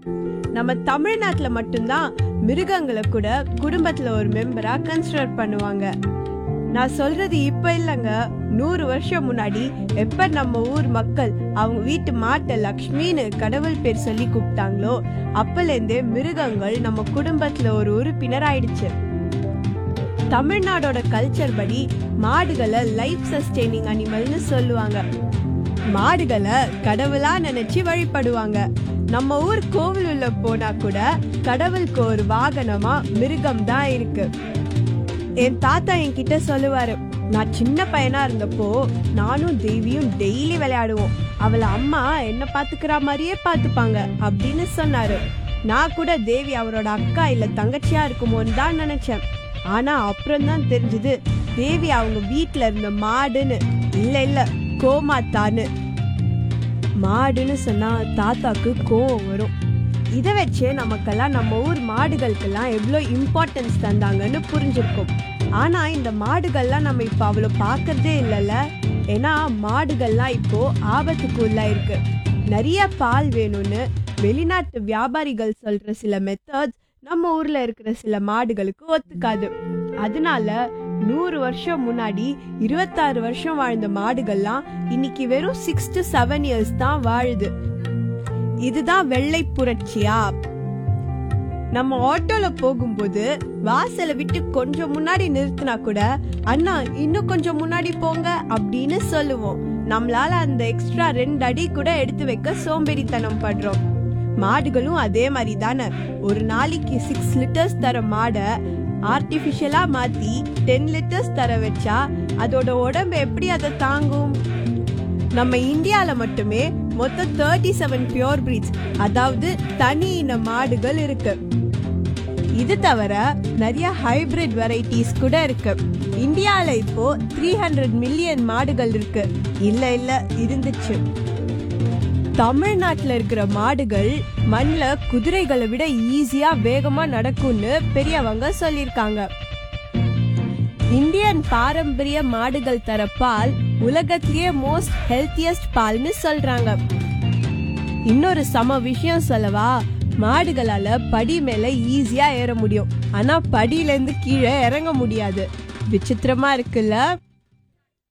நம்ம தமிழ்நாட்டுல மட்டும்தான் மிருகங்களை கூட குடும்பத்துல ஒரு மெம்பரா கன்சிடர் பண்ணுவாங்க நான் சொல்றது இப்ப இல்லைங்க நூறு வருஷம் முன்னாடி எப்ப நம்ம ஊர் மக்கள் அவங்க வீட்டு மாட்டை லக்ஷ்மின்னு கடவுள் பேர் சொல்லி கூப்பிட்டாங்களோ அப்பல இருந்தே மிருகங்கள் நம்ம குடும்பத்துல ஒரு உறுப்பினர் ஆயிடுச்சு தமிழ்நாடோட கல்ச்சர் படி மாடுகளை லைஃப் சஸ்டெய்னிங் அனிமல்னு சொல்லுவாங்க மாடுகளை கடவுளா நினைச்சு வழிபடுவாங்க நம்ம ஊர் கோவில் உள்ள போனா கூட கடவுளுக்கு ஒரு வாகனமா மிருகம் தான் இருக்கு என் தாத்தா என்கிட்ட சொல்லுவாரு நான் சின்ன பையனா இருந்தப்போ நானும் தேவியும் டெய்லி விளையாடுவோம் அவளை அம்மா என்ன பாத்துக்கிற மாதிரியே பாத்துப்பாங்க அப்படின்னு சொன்னாரு நான் கூட தேவி அவரோட அக்கா இல்ல தங்கச்சியா இருக்குமோன்னு தான் நினைச்சேன் ஆனா அப்புறம் தான் தெரிஞ்சது தேவி அவங்க வீட்ல இருந்த மாடுன்னு இல்ல இல்ல கோமாத்தான்னு மாடுன்னு சொன்னா தாத்தாக்கு கோவம் வரும் இதை வச்சு நமக்கெல்லாம் நம்ம ஊர் மாடுகளுக்கெல்லாம் எவ்வளோ இம்பார்ட்டன்ஸ் தந்தாங்கன்னு புரிஞ்சிருக்கும் ஆனா இந்த மாடுகள்லாம் நம்ம இப்போ அவ்வளோ பார்க்கறதே இல்லைல்ல ஏன்னா மாடுகள்லாம் இப்போ ஆபத்துக்கு உள்ளாயிருக்கு நிறைய பால் வேணும்னு வெளிநாட்டு வியாபாரிகள் சொல்ற சில மெத்தட்ஸ் நம்ம ஊர்ல இருக்கிற சில மாடுகளுக்கு ஒத்துக்காது அதனால நூறு வருஷம் முன்னாடி இருபத்தாறு வருஷம் வாழ்ந்த மாடுகள்லாம் இன்னைக்கு வெறும் சிக்ஸ் டு செவன் இயர்ஸ் தான் வாழுது இதுதான் வெள்ளை புரட்சியா நம்ம ஆட்டோல போகும்போது வாசலை விட்டு கொஞ்சம் முன்னாடி நிறுத்தினா கூட அண்ணா இன்னும் கொஞ்சம் முன்னாடி போங்க அப்படின்னு சொல்லுவோம் நம்மளால அந்த எக்ஸ்ட்ரா ரெண்டு அடி கூட எடுத்து வைக்க சோம்பேறித்தனம் படுறோம் மாடுகளும் அதே மாதிரி தானே ஒரு நாளைக்கு சிக்ஸ் லிட்டர்ஸ் தர மாடை ஆர்டிபிஷியலா மாத்தி டென் லிட்டர்ஸ் தர வச்சா அதோட உடம்பு எப்படி அதை தாங்கும் நம்ம இந்தியால மட்டுமே மொத்தம் தேர்ட்டி செவன் பியோர் பிரீட்ஸ் அதாவது தனி இன மாடுகள் இருக்கு இது தவிர நிறைய ஹைபிரிட் வெரைட்டிஸ் கூட இருக்கு இந்தியால இப்போ த்ரீ ஹண்ட்ரட் மில்லியன் மாடுகள் இருக்கு இல்ல இல்ல இருந்துச்சு தமிழ்நாட்டுல இருக்கிற மாடுகள் மண்ல குதிரைகளை விட ஈஸியா வேகமா நடக்கும்னு பெரியவங்க சொல்லிருக்காங்க இந்தியன் பாரம்பரிய மாடுகள் தர பால் உலகத்திலேயே மோஸ்ட் ஹெல்த்தியஸ்ட் பால்னு சொல்றாங்க இன்னொரு சம விஷயம் சொல்லவா மாடுகளால படி மேல ஈஸியா ஏற முடியும் ஆனா படியில இருந்து கீழே இறங்க முடியாது விசித்திரமா இருக்குல்ல